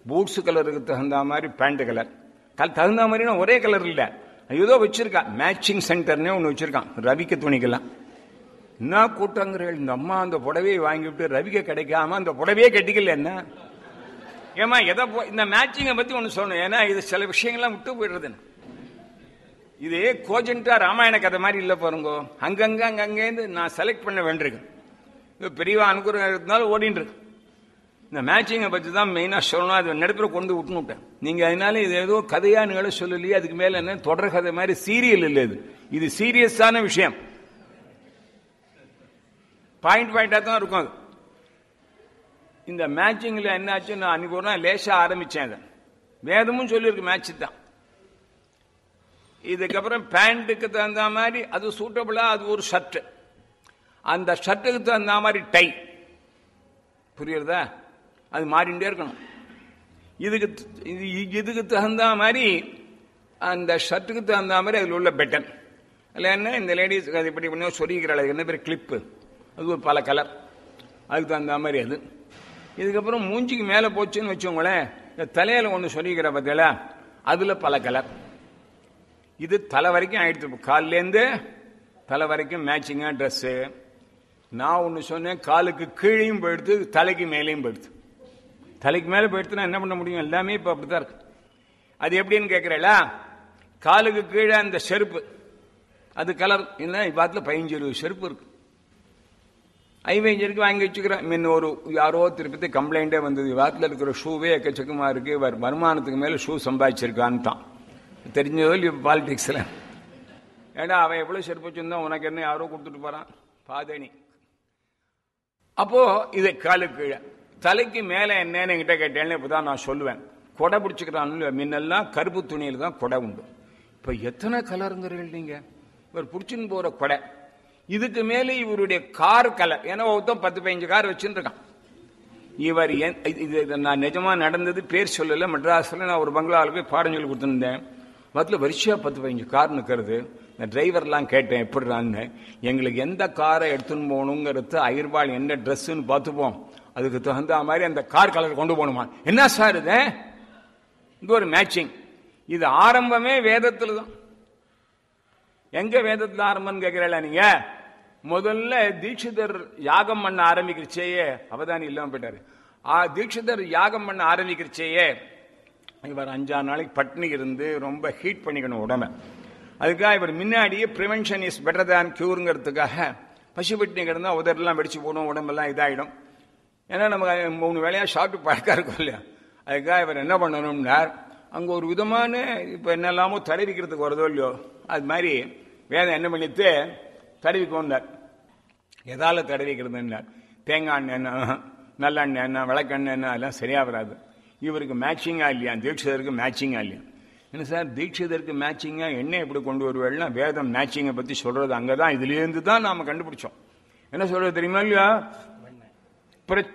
boots கலருக்கு தகுந்த மாதிரி பேண்ட் கலர் கல் தகுந்த மாதிரினா ஒரே கலர் இல்ல ஏதோ வச்சிருக்கான் மேட்சிங் சென்டர்னே ஒன்று வச்சிருக்கான் ரவிக்க துணிக்கெல்லாம் என்ன கூட்டங்கிறீர்கள் இந்த அம்மா அந்த புடவையை வாங்கிவிட்டு ரவிக்க கிடைக்காம அந்த புடவையே கட்டிக்கல என்ன ஏமா எதை போ- இந்த மேட்சிங்கை பத்தி ஒன்று சொல்லணும் ஏன்னா இது சில விஷயங்கள்லாம் விட்டு போயிடுறது இது கோஜென்டா ராமாயண கதை மாதிரி இல்லை பாருங்க அங்கங்க அங்கங்கேருந்து நான் செலக்ட் பண்ண வேண்டியிருக்கு இது பெரியவா அனுகிரகம் இருந்தாலும் ஓடிட்டு இருக்கு இந்த மேட்சிங்கை பற்றி தான் மெயினாக சொல்லணும் அது நடுப்புற கொண்டு விட்டுன்னு விட்டேன் நீங்கள் அதனால இது ஏதோ கதையா நிகழ சொல்லலையே அதுக்கு மேலே என்ன தொடர் கதை மாதிரி சீரியல் இல்லை இது இது சீரியஸான விஷயம் பாயிண்ட் பாயிண்டாக தான் இருக்கும் அது இந்த மேட்சிங்கில் என்னாச்சு நான் அன்னைக்கு ஒரு நாள் லேசாக ஆரம்பித்தேன் அதை வேதமும் சொல்லியிருக்கு மேட்ச் தான் இதுக்கப்புறம் பேண்ட்டுக்கு தகுந்த மாதிரி அது சூட்டபிளா அது ஒரு ஷர்ட் அந்த ஷர்ட்டுக்கு தகுந்த மாதிரி டை புரியுறதா அது மாறிண்டே இருக்கணும் இதுக்கு இது இதுக்கு தகுந்த மாதிரி அந்த ஷர்ட்டுக்கு தகுந்த மாதிரி அதில் உள்ள பெட்டன் அதில் என்ன இந்த லேடிஸ் அது இப்படி பண்ணி சொரிக்கிறாள் அதுக்கு என்ன பேர் கிளிப்பு அது ஒரு பல கலர் அதுக்கு தகுந்த மாதிரி அது இதுக்கப்புறம் மூஞ்சிக்கு மேலே போச்சுன்னு வச்சோங்களேன் இந்த தலையில் ஒன்று சொரிக்கிற பார்த்தீங்களா அதில் பல கலர் இது தலை வரைக்கும் ஆயிடுச்சு கால்லேருந்து தலை வரைக்கும் மேட்சிங்காக ட்ரெஸ்ஸு நான் ஒன்று சொன்னேன் காலுக்கு கீழேயும் போயிடுது தலைக்கு மேலேயும் போயிடுது தலைக்கு மேலே போயிடுச்சுன்னா என்ன பண்ண முடியும் எல்லாமே இப்போ அப்படித்தான் இருக்கு அது எப்படின்னு கேட்குறேளா காலுக்கு கீழே அந்த செருப்பு அது கலர் என்ன இப்பாத்தில் பதினஞ்சு இருபது செருப்பு இருக்கு ஐவேஞ்சருக்கு வாங்கி வச்சுக்கிறேன் முன்ன ஒரு யாரோ திருப்பதி கம்ப்ளைண்டே வந்தது வாரத்தில் இருக்கிற ஷூவே எக்கச்சக்கமாக இருக்கு இவர் வருமானத்துக்கு மேலே ஷூ சம்பாதிச்சிருக்கான்ட்டான் தெரிஞ்சதோ இல்லையோ பாலிடிக்ஸில் ஏடா அவன் எவ்வளோ செருப்பு வச்சிருந்தா உனக்கு என்ன யாரோ கொடுத்துட்டு போறான் பாதணி அப்போ இது காலுக்கு கீழே தலைக்கு மேலே என்னன்னு என்கிட்ட கேட்டேன்னு இப்பதான் நான் சொல்லுவேன் கொடை பிடிச்சிக்கிறான்னு முன்னெல்லாம் கருப்பு துணியில் தான் கொடை உண்டு இப்போ எத்தனை கலருங்கிறீர்கள் நீங்க இவர் பிடிச்சின்னு போற கொடை இதுக்கு மேலே இவருடைய கார் கலர் ஏன்னா ஒருத்தன் பத்து பதினஞ்சு கார் வச்சுட்டு இருக்கான் இவர் என்- இது- இது இது நான் நிஜமா நடந்தது பேர் சொல்லல மெட்ராஸ்ல நான் ஒரு பங்களாவில் போய் பாடம் சொல்லி கொடுத்துருந்தேன் மொத்தத்தில் வரிசையா பத்து பதினஞ்சு கார் நிற்கிறது இந்த டிரைவர்லாம் கேட்டேன் எப்படிறான்னு எங்களுக்கு எந்த காரை எடுத்துன்னு போகணுங்கிறது அயிர்வாள் என்ன ட்ரெஸ்ஸுன்னு பார்த்துப்போம் அதுக்கு தகுந்த மாதிரி அந்த கார் கலர் கொண்டு போகணுமா என்ன சார் இது இது ஒரு மேட்சிங் இது ஆரம்பமே வேதத்துல தான் எங்க வேதத்துல ஆரம்பம்னு கேட்கிறீங்களா நீங்க முதல்ல தீட்சிதர் யாகம் பண்ண ஆரம்பிக்கிறச்சேயே அவதானி இல்லாம போயிட்டாரு ஆ, தீட்சிதர் யாகம் பண்ண ஆரம்பிக்கிறச்சேயே இவர் அஞ்சாறு நாளைக்கு பட்னி இருந்து ரொம்ப ஹீட் பண்ணிக்கணும் உடம்ப அதுக்காக இவர் முன்னாடியே ப்ரிவென்ஷன் இஸ் பெட்டர் தேன் கியூருங்கிறதுக்காக பசி பட்டினி கிடந்தா உதரெல்லாம் வெடிச்சு போடும் உடம்பெல்லாம் இதாயிடும் ஏன்னா நமக்கு மூணு வேலையா சாப்பிட்டு பழக்கம் இருக்கும் இல்லையா அதுக்காக இவர் என்ன பண்ணணும்னார் அங்க ஒரு விதமான இப்ப என்னெல்லாமோ தடவிக்கிறதுக்கு வருதோ இல்லையோ அது மாதிரி வேதம் என்ன பண்ணிட்டு தடவிக்கோண்டார் எதால தடவிக்கிறதுன்னார் தேங்காய் எண்ணெய் என்ன நல்லெண்ணெய் என்ன விளக்கெண்ணெய் என்ன அதெல்லாம் சரியா வராது இவருக்கு மேட்சிங்கா இல்லையா தீட்சிதருக்கு மேட்சிங்கா இல்லையா என்ன சார் தீட்சிதருக்கு மேட்சிங்கா எண்ணெய் எப்படி கொண்டு வருவேன்னா வேதம் மேட்சிங்கை பத்தி சொல்றது அங்கதான் இதுல இருந்து தான் நாம கண்டுபிடிச்சோம் என்ன சொல்றது தெரியுமா இல்லையா